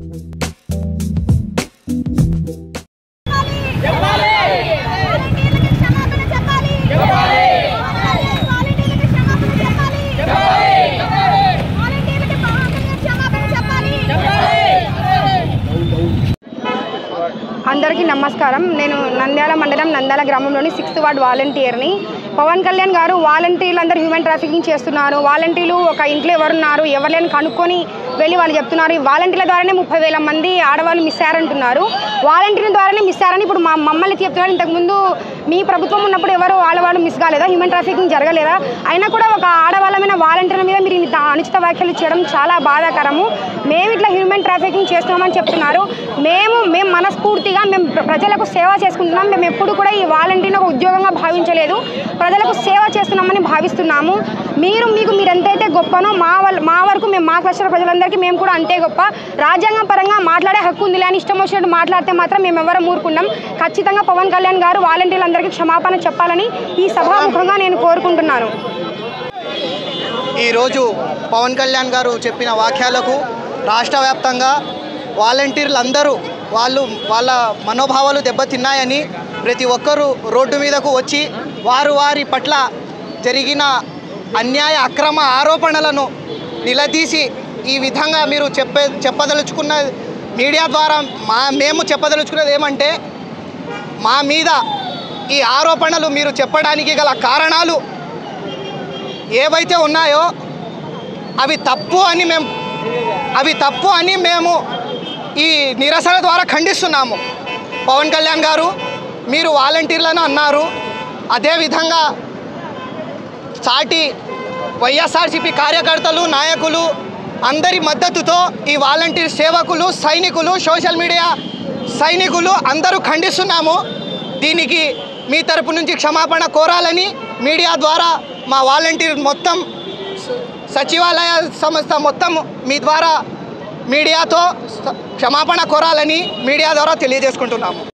వాలంటీర్లకు క్షమాపణ చెప్పాలి వాలంటీర్లకు క్షమాపణ చెప్పాలి వాలంటీర్లకు క్షమాపణ చెప్పాలి అందరికీ నమస్కారం నేను నంద్యాల మండలం నంద్యాల గ్రామంలోని సిక్స్త్ వార్డ్ వాలంటీర్ని పవన్ కళ్యాణ్ గారు వాలంటీర్లు అందరూ హ్యూమన్ ట్రాఫికింగ్ చేస్తున్నారు వాలంటీర్లు ఒక ఇంట్లో ఎవరున్నారు ఎవరిని కనుక్కొని వెళ్ళి వాళ్ళు చెప్తున్నారు ఈ వాలంటీర్ల ద్వారానే ముప్పై వేల మంది ఆడవాళ్ళు మిస్ అయ్యారంటున్నారు వాలంటీర్ల ద్వారానే మిస్ అయ్యారని ఇప్పుడు మా మమ్మల్ని చెప్తున్నారు ఇంతకుముందు మీ ప్రభుత్వం ఉన్నప్పుడు ఎవరు ఆడవాళ్ళు మిస్ కాలేదా హ్యూమన్ ట్రాఫికింగ్ జరగలేదా అయినా కూడా ఒక ఆడవాళ్ళమైన వాలంటీర్ల మీద మీరు ఇంత అనుచిత వ్యాఖ్యలు చేయడం చాలా బాధాకరము మేము ఇట్లా హ్యూమన్ ట్రాఫికింగ్ చేస్తున్నామని చెప్తున్నారు మేము మేము మనస్ఫూర్తిగా మేము ప్ర- ప్రజలకు సేవ చేసుకుంటున్నాం మేము ఎప్పుడు కూడా ఈ వాలంటీర్ని ఒక ఉద్యోగంగా భావించలేదు ప్రజలకు సేవ చేస్తున్నామని భావిస్తున్నాము మీరు మీకు మీరు ఎంతైతే గొప్పనో మా వాళ్ళ మా వరకు మేము మా కష్ట ప్రజలందరికీ మేము కూడా అంతే గొప్ప రాజ్యాంగం పరంగా మాట్లాడే హక్కు ఉంది అని ఇష్టం వచ్చినట్టు మాట్లాడితే మాత్రం మేము ఎవరం ఊరుకున్నాం ఖచ్చితంగా పవన్ కళ్యాణ్ గారు వాలంటీర్లందరికీ క్షమాపణ చెప్పాలని ఈ సభాముఖంగా నేను కోరుకుంటున్నాను ఈరోజు పవన్ కళ్యాణ్ గారు చెప్పిన వాక్యాలకు రాష్ట్ర వ్యాప్తంగా వాలంటీర్లు అందరూ వాళ్ళు వాళ్ళ మనోభావాలు దెబ్బతిన్నాయని ప్రతి ఒక్కరూ రోడ్డు మీదకు వచ్చి వారు వారి పట్ల జరిగిన అన్యాయ అక్రమ ఆరోపణలను నిలదీసి ఈ విధంగా మీరు చెప్పే చెప్పదలుచుకున్న మీడియా ద్వారా మా మేము చెప్పదలుచుకున్నది ఏమంటే మా మీద ఈ ఆరోపణలు మీరు చెప్పడానికి గల కారణాలు ఏవైతే ఉన్నాయో అవి తప్పు అని మేము అవి తప్పు అని మేము ఈ నిరసన ద్వారా ఖండిస్తున్నాము పవన్ కళ్యాణ్ గారు మీరు వాలంటీర్లను అన్నారు అదేవిధంగా సాటి వైఎస్ఆర్సీపీ కార్యకర్తలు నాయకులు అందరి మద్దతుతో ఈ వాలంటీర్ సేవకులు సైనికులు సోషల్ మీడియా సైనికులు అందరూ ఖండిస్తున్నాము దీనికి మీ తరపు నుంచి క్షమాపణ కోరాలని మీడియా ద్వారా మా వాలంటీర్ మొత్తం స- సచివాలయ సంస్థ మొత్తం మీ ద్వారా మీడియాతో స- క్షమాపణ కోరాలని మీడియా ద్వారా తెలియజేసుకుంటున్నాము